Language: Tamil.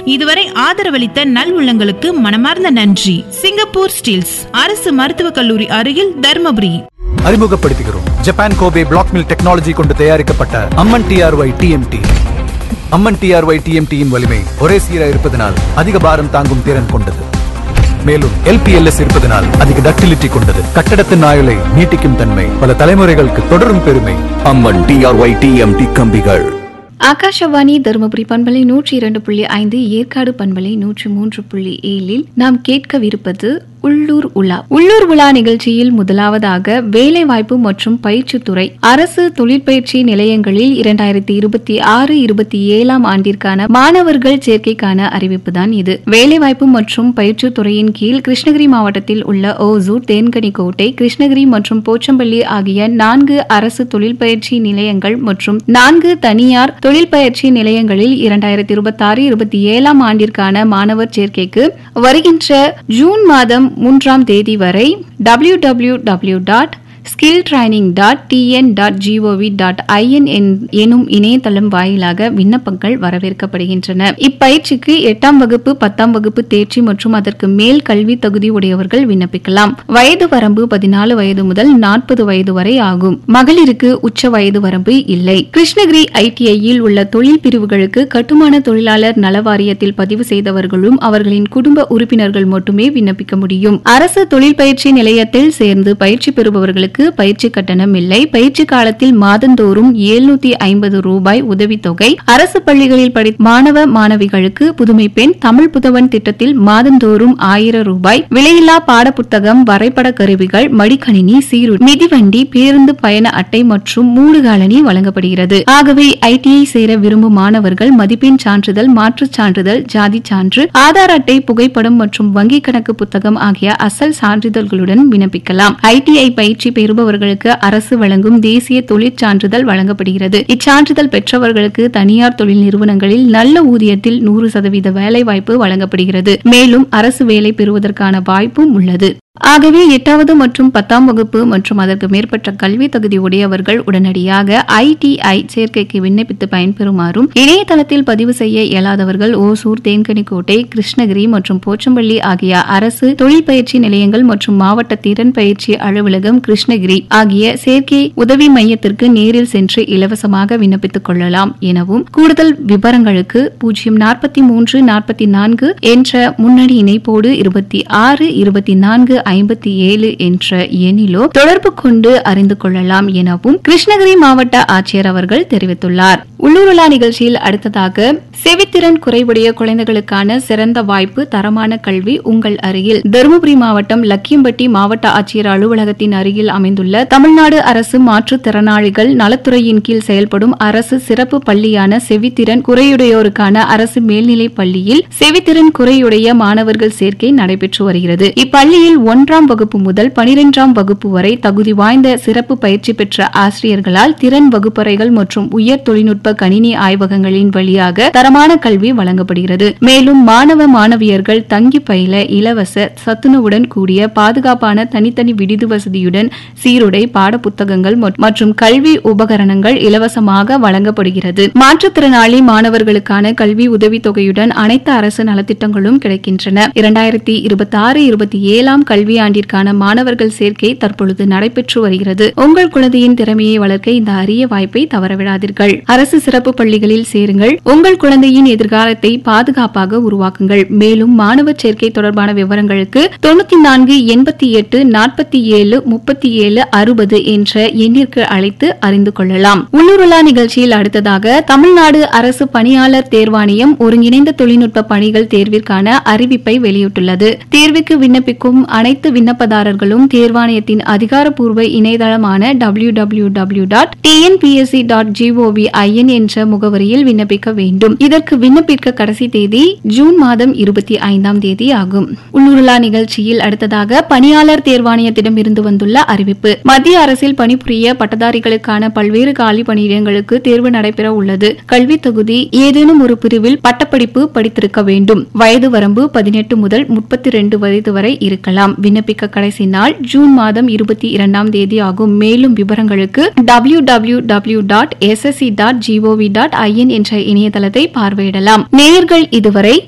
இதுவரை ஆதரவளித்த நல் உள்ளங்களுக்கு மனமார்ந்த நன்றி சிங்கப்பூர் ஸ்டீல்ஸ் அரசு மருத்துவக் கல்லூரி அருகில் தர்மபுரி அறிமுகப்படுத்துகிறோம் Japan Kobe black mill technology கொண்டு தயாரிக்கப்பட்ட Amman DRY TMT Amman DRY டிஎம்டியின் வலிமை ஒரே சீராக இருப்பதனால் அதிக பாரம் தாங்கும் திறன் கொண்டது மேலும் எல்பிஎல்எஸ் இருப்பதனால் அதிக டக்டிலிட்டி கொண்டது கட்டடத்தின் ஆயுளை நீட்டிக்கும் தன்மை பல தலைமுறைகளுக்கு தொடரும் பெருமை அம்மன் டிஆர்ஒய் டிஎம்டி கம்பிகள் ஆகாஷவாணி தருமபுரி பண்பலை நூற்றி இரண்டு புள்ளி ஐந்து ஏற்காடு பண்பலை நூற்றி மூன்று புள்ளி ஏழில் நாம் கேட்கவிருப்பது உள்ளூர் உலா உள்ளூர் உலா நிகழ்ச்சியில் முதலாவதாக வேலைவாய்ப்பு மற்றும் பயிற்சித்துறை அரசு தொழிற்பயிற்சி நிலையங்களில் இரண்டாயிரத்தி இருபத்தி ஆறு இருபத்தி ஏழாம் ஆண்டிற்கான மாணவர்கள் சேர்க்கைக்கான அறிவிப்பு தான் இது வேலைவாய்ப்பு மற்றும் பயிற்சித்துறையின் கீழ் கிருஷ்ணகிரி மாவட்டத்தில் உள்ள ஓசூர் தேன்கனிக்கோட்டை கிருஷ்ணகிரி மற்றும் போச்சம்பள்ளி ஆகிய நான்கு அரசு தொழிற்பயிற்சி நிலையங்கள் மற்றும் நான்கு தனியார் தொழில் பயிற்சி நிலையங்களில் இரண்டாயிரத்தி இருபத்தி ஆறு இருபத்தி ஏழாம் ஆண்டிற்கான மாணவர் சேர்க்கைக்கு வருகின்ற ஜூன் மாதம் மூன்றாம் தேதி வரை W W W dot skill training dot TN dot GOV dot IN எனும் இணையதளம் வாயிலாக விண்ணப்பங்கள் வரவேற்கப்படுகின்றன இப்பயிற்சிக்கு எட்டாம் வகுப்பு பத்தாம் வகுப்பு தேர்ச்சி மற்றும் அதற்கு மேல் கல்வி தகுதி உடையவர்கள் விண்ணப்பிக்கலாம் வயது வரம்பு பதினாலு வயது முதல் நாற்பது வயது வரை ஆகும் மகளிருக்கு உச்ச வயது வரம்பு இல்லை கிருஷ்ணகிரி ஐடிஐயில் உள்ள தொழில் பிரிவுகளுக்கு கட்டுமான தொழிலாளர் நல வாரியத்தில் பதிவு செய்தவர்களும் அவர்களின் குடும்ப உறுப்பினர்கள் மட்டுமே விண்ணப்பிக்க முடியும் அரசு தொழில் பயிற்சி நிலையத்தில் சேர்ந்து பயிற்சி பெறுபவர்களுக்கு பயிற்சி கட்டணம் இல்லை பயிற்சி காலத்தில் மாதந்தோறும் எழுநூத்தி ஐம்பது ரூபாய் உதவித்தொகை அரசு பள்ளிகளில் படி மாணவ மாணவிகளுக்கு புதுமை பெண் தமிழ் புதவன் திட்டத்தில் மாதந்தோறும் ஆயிரம் ரூபாய் விலையில்லா பாடப்புத்தகம் வரைபட கருவிகள் மடிக்கணினி சீரு மிதிவண்டி பேருந்து பயண அட்டை மற்றும் மூடுகாலனி வழங்கப்படுகிறது ஆகவே ஐடிஐ சேர விரும்பும் மாணவர்கள் மதிப்பெண் சான்றிதழ் மாற்றுச் சான்றிதழ் ஜாதி சான்று ஆதார் அட்டை புகைப்படம் மற்றும் வங்கிக் கணக்கு புத்தகம் ஆகிய அசல் சான்றிதழ்களுடன் விண்ணப்பிக்கலாம் ஐடிஐ பயிற்சி பெறுபவர்களுக்கு அரசு வழங்கும் தேசிய தொழிற்சான்றிதழ் வழங்கப்படுகிறது இச்சான்றிதழ் பெற்றவர்களுக்கு தனியார் தொழில் நிறுவனங்களில் நல்ல ஊதியத்தில் நூறு சதவீத வேலைவாய்ப்பு வழங்கப்படுகிறது மேலும் அரசு வேலை பெறுவதற்கான வாய்ப்பும் உள்ளது ஆகவே எட்டாவது மற்றும் பத்தாம் வகுப்பு மற்றும் அதற்கு மேற்பட்ட கல்வி தகுதி உடையவர்கள் உடனடியாக ஐடிஐ சேர்க்கைக்கு விண்ணப்பித்து பயன்பெறுமாறும் இணையதளத்தில் பதிவு செய்ய இயலாதவர்கள் ஓசூர் தேன்கனிக்கோட்டை கிருஷ்ணகிரி மற்றும் போச்சம்பள்ளி ஆகிய அரசு தொழில் பயிற்சி நிலையங்கள் மற்றும் மாவட்ட திறன் பயிற்சி அலுவலகம் கிருஷ்ணகிரி ஆகிய சேர்க்கை உதவி மையத்திற்கு நேரில் சென்று இலவசமாக விண்ணப்பித்துக் கொள்ளலாம் எனவும் கூடுதல் விவரங்களுக்கு பூஜ்ஜியம் நாற்பத்தி மூன்று நாற்பத்தி நான்கு என்ற முன்னணி இணைப்போடு இருபத்தி ஆறு இருபத்தி நான்கு ஐம்பத்தி ஏழு என்ற எண்ணிலோ தொடர்பு கொண்டு அறிந்து கொள்ளலாம் எனவும் கிருஷ்ணகிரி மாவட்ட ஆட்சியர் அவர்கள் தெரிவித்துள்ளார் உள்ளூருலா நிகழ்ச்சியில் அடுத்ததாக செவித்திறன் குறைவுடைய குழந்தைகளுக்கான சிறந்த வாய்ப்பு தரமான கல்வி உங்கள் அருகில் தருமபுரி மாவட்டம் லக்கியம்பட்டி மாவட்ட ஆட்சியர் அலுவலகத்தின் அருகில் அமைந்துள்ள தமிழ்நாடு அரசு மாற்றுத்திறனாளிகள் நலத்துறையின் கீழ் செயல்படும் அரசு சிறப்பு பள்ளியான செவித்திறன் குறையுடையோருக்கான அரசு மேல்நிலைப் பள்ளியில் செவித்திறன் குறையுடைய மாணவர்கள் சேர்க்கை நடைபெற்று வருகிறது இப்பள்ளியில் ஒன்றாம் வகுப்பு முதல் பனிரெண்டாம் வகுப்பு வரை தகுதி வாய்ந்த சிறப்பு பயிற்சி பெற்ற ஆசிரியர்களால் திறன் வகுப்பறைகள் மற்றும் உயர் தொழில்நுட்ப கணினி ஆய்வகங்களின் வழியாக தரமான கல்வி வழங்கப்படுகிறது மேலும் மாணவ மாணவியர்கள் தங்கி பயில இலவச சத்துணவுடன் கூடிய பாதுகாப்பான தனித்தனி விடுதி வசதியுடன் சீருடை பாடப்புத்தகங்கள் மற்றும் கல்வி உபகரணங்கள் இலவசமாக வழங்கப்படுகிறது மாற்றுத்திறனாளி மாணவர்களுக்கான கல்வி உதவித்தொகையுடன் அனைத்து அரசு நலத்திட்டங்களும் கிடைக்கின்றன இரண்டாயிரத்தி இருபத்தி ஆறு இருபத்தி ஏழாம் கல்வியாண்டிற்கான மாணவர்கள் சேர்க்கை தற்பொழுது நடைபெற்று வருகிறது உங்கள் குழந்தையின் திறமையை வளர்க்க இந்த அரிய வாய்ப்பை தவறவிடாதீர்கள் அரசு சிறப்பு பள்ளிகளில் சேருங்கள் உங்கள் குழந்தையின் எதிர்காலத்தை பாதுகாப்பாக உருவாக்குங்கள் மேலும் மாணவர் சேர்க்கை தொடர்பான விவரங்களுக்கு தொண்ணூத்தி நான்கு எண்பத்தி எட்டு நாற்பத்தி ஏழு முப்பத்தி ஏழு அறுபது என்ற எண்ணிற்கு அழைத்து அறிந்து கொள்ளலாம் உள்ளூருலா நிகழ்ச்சியில் அடுத்ததாக தமிழ்நாடு அரசு பணியாளர் தேர்வாணையம் ஒருங்கிணைந்த தொழில்நுட்ப பணிகள் தேர்விற்கான அறிவிப்பை வெளியிட்டுள்ளது தேர்வுக்கு விண்ணப்பிக்கும் அனைத்து விண்ணப்பதாரர்களும் தேர்வாணையத்தின் அதிகாரப்பூர்வ இணையதளமான W W W dot TNPSC dot GOV IN என்ற முகவரியில் விண்ணப்பிக்க வேண்டும் இதற்கு விண்ணப்பிக்க கடைசி தேதி ஜூன் மாதம் இருபத்தி ஐந்தாம் தேதி ஆகும் உள்ளூருலா நிகழ்ச்சியில் அடுத்ததாக பணியாளர் தேர்வாணையத்திடம் இருந்து வந்துள்ள அறிவிப்பு மத்திய அரசில் பணிபுரிய பட்டதாரிகளுக்கான பல்வேறு காலி பணியிடங்களுக்கு தேர்வு நடைபெற உள்ளது கல்வி தகுதி ஏதேனும் ஒரு பிரிவில் பட்டப்படிப்பு படித்திருக்க வேண்டும் வயது வரம்பு பதினெட்டு முதல் முப்பத்தி ரெண்டு வயது வரை இருக்கலாம் விண்ணப்பிக்க கடைசி நாள் ஜூன் மாதம் இருபத்தி இரண்டாம் தேதி ஆகும் மேலும் விவரங்களுக்கு W W W dot SSC dot GOV dot IN என்ற இணையதளத்தை பார்வையிடலாம் நேயர்கள் இதுவரை